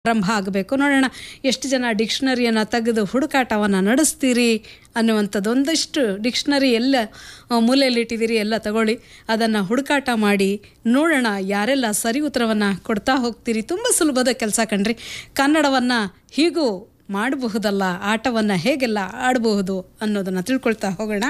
ಪ್ರಾರಂಭ ಆಗಬೇಕು ನೋಡೋಣ ಎಷ್ಟು ಜನ ಡಿಕ್ಷನರಿಯನ್ನು ತೆಗೆದು ಹುಡುಕಾಟವನ್ನು ನಡೆಸ್ತೀರಿ ಅನ್ನುವಂಥದ್ದು ಒಂದಷ್ಟು ಡಿಕ್ಷನರಿ ಎಲ್ಲ ಆ, ಮೂಲೆಯಲ್ಲಿಟ್ಟಿದ್ದೀರಿ ಎಲ್ಲ ತಗೊಳ್ಳಿ ಅದನ್ನು ಹುಡುಕಾಟ ಮಾಡಿ ನೋಡೋಣ ಯಾರೆಲ್ಲ ಸರಿ ಉತ್ತರವನ್ನು ಕೊಡ್ತಾ ಹೋಗ್ತೀರಿ ತುಂಬ ಸುಲಭದ ಕೆಲಸ ಕಣ್ರಿ ಕನ್ನಡವನ್ನು ಹೀಗೂ ಮಾಡಬಹುದಲ್ಲ ಆಟವನ್ನು ಹೇಗೆಲ್ಲ ಆಡಬಹುದು ಅನ್ನೋದನ್ನು ತಿಳ್ಕೊಳ್ತಾ ಹೋಗೋಣ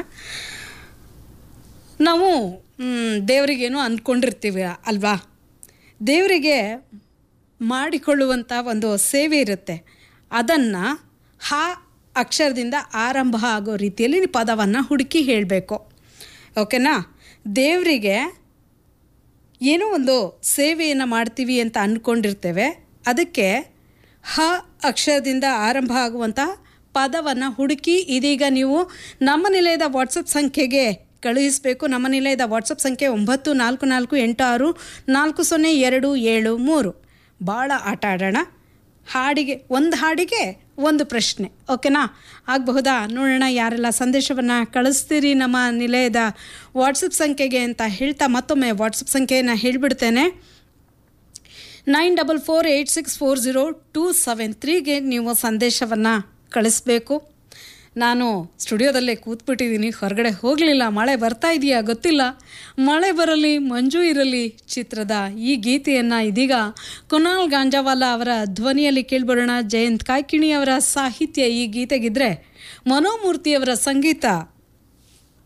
ನಾವು ಮ್, ದೇವರಿಗೇನೋ ಅಂದ್ಕೊಂಡಿರ್ತೀವಿ ಅಲ್ವಾ ದೇವರಿಗೆ ಮಾಡಿಕೊಳ್ಳುವಂಥ ಒಂದು ಸೇವೆ ಇರುತ್ತೆ ಅದನ್ನು ಹ ಅಕ್ಷರದಿಂದ ಆರಂಭ ಆಗೋ ರೀತಿಯಲ್ಲಿ ನೀವು ಪದವನ್ನು ಹುಡುಕಿ ಹೇಳಬೇಕು ಓಕೆನಾ ದೇವರಿಗೆ ಏನೋ ಒಂದು ಸೇವೆಯನ್ನು ಮಾಡ್ತೀವಿ ಅಂತ ಅಂದ್ಕೊಂಡಿರ್ತೇವೆ ಅದಕ್ಕೆ ಹ ಅಕ್ಷರದಿಂದ ಆರಂಭ ಆಗುವಂಥ ಪದವನ್ನು ಹುಡುಕಿ ಇದೀಗ ನೀವು ನಮ್ಮ ನಿಲಯದ ವಾಟ್ಸಪ್ ಸಂಖ್ಯೆಗೆ ಕಳುಹಿಸಬೇಕು ನಮ್ಮ ನಿಲಯದ ವಾಟ್ಸಪ್ ಸಂಖ್ಯೆ ಒಂಬತ್ತು ನಾಲ್ಕು ನಾಲ್ಕು ಎಂಟು ಆರು ನಾಲ್ಕು ಸೊನ್ನೆ ಎರಡು ಏಳು ಮೂರು ಭಾಳ ಆಟ ಆಡೋಣ ಹಾಡಿಗೆ ಒಂದು ಹಾಡಿಗೆ ಒಂದು ಪ್ರಶ್ನೆ ಓಕೆನಾ ಆಗಬಹುದಾ ನೋಡೋಣ ಯಾರೆಲ್ಲ ಸಂದೇಶವನ್ನು ಕಳಿಸ್ತೀರಿ ನಮ್ಮ ನಿಲಯದ ವಾಟ್ಸಪ್ ಸಂಖ್ಯೆಗೆ ಅಂತ ಹೇಳ್ತಾ ಮತ್ತೊಮ್ಮೆ ವಾಟ್ಸಪ್ ಸಂಖ್ಯೆಯನ್ನು ಹೇಳಿಬಿಡ್ತೇನೆ nine double four eight six four zero two seven ತ್ರೀಗೆ ನೀವು ಸಂದೇಶವನ್ನು ಕಳಿಸ್ಬೇಕು ನಾನು ಸ್ಟುಡಿಯೋದಲ್ಲೇ ಕೂತ್ಬಿಟ್ಟಿದ್ದೀನಿ ಹೊರಗಡೆ ಹೋಗಲಿಲ್ಲ ಮಳೆ ಬರ್ತಾ ಇದೆಯಾ ಗೊತ್ತಿಲ್ಲ ಮಳೆ ಬರಲಿ ಮಂಜು ಇರಲಿ ಚಿತ್ರದ ಈ ಗೀತೆಯನ್ನು ಇದೀಗ ಕುನಾಲ್ ಗಾಂಜಾವಾಲ ಅವರ ಧ್ವನಿಯಲ್ಲಿ ಕೇಳ್ಬಿಡೋಣ ಜಯಂತ್ ಕಾಯ್ಕಿಣಿ ಅವರ ಸಾಹಿತ್ಯ ಈ ಗೀತೆಗಿದ್ರೆ ಮನೋಮೂರ್ತಿಯವರ ಸಂಗೀತ